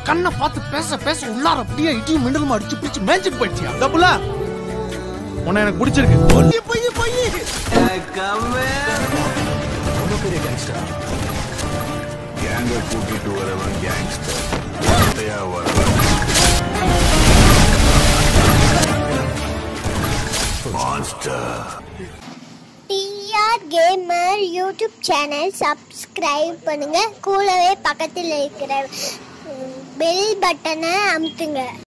கண்ணை பார்த்து பேச பேச உள்ளார அப்படியே இடியும் மின்னலுமா அடிச்சு பிடிச்சு மேய்ச்சிட்டு போயிடுச்சியா டபுளா உன்னை எனக்கு பிடிச்சிருக்கு பொய் பொய் பொய் கேங்க கூட்டிட்டு வரவன் கேங்ஸ்டர் வார்த்தையா வரவன் monster TR gamer YouTube channel subscribe பண்ணுங்க கூடவே பக்கத்தில் இருக்கிற பெல் பட்டனை அமுத்துங்க